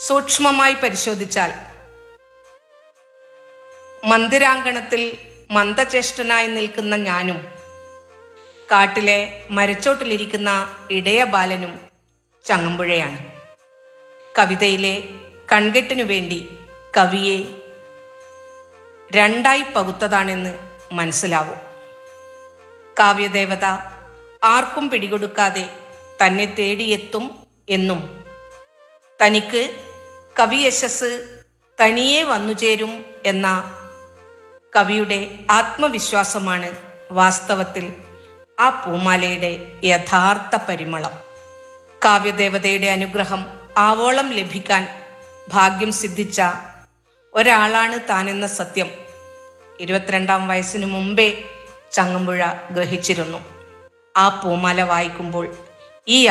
സൂക്ഷ്മമായി പരിശോധിച്ചാൽ മന്ദിരാങ്കണത്തിൽ മന്ദചേഷ്ടനായി നിൽക്കുന്ന ഞാനും കാട്ടിലെ മരച്ചോട്ടിലിരിക്കുന്ന ഇടയ ബാലനും ചങ്ങമ്പുഴയാണ് കവിതയിലെ കൺകെട്ടിനു വേണ്ടി കവിയെ രണ്ടായി പകുത്തതാണെന്ന് മനസ്സിലാവും കാവ്യദേവത ആർക്കും പിടികൊടുക്കാതെ തന്നെ തേടിയെത്തും എന്നും തനിക്ക് കവിയശസ് തനിയെ വന്നുചേരും എന്ന കവിയുടെ ആത്മവിശ്വാസമാണ് വാസ്തവത്തിൽ ആ പൂമാലയുടെ യഥാർത്ഥ പരിമളം കാവ്യദേവതയുടെ അനുഗ്രഹം ആവോളം ലഭിക്കാൻ ഭാഗ്യം സിദ്ധിച്ച ഒരാളാണ് താനെന്ന സത്യം ഇരുപത്തിരണ്ടാം വയസ്സിനു മുമ്പേ ചങ്ങമ്പുഴ ഗ്രഹിച്ചിരുന്നു ആ പൂമാല വായിക്കുമ്പോൾ ഈ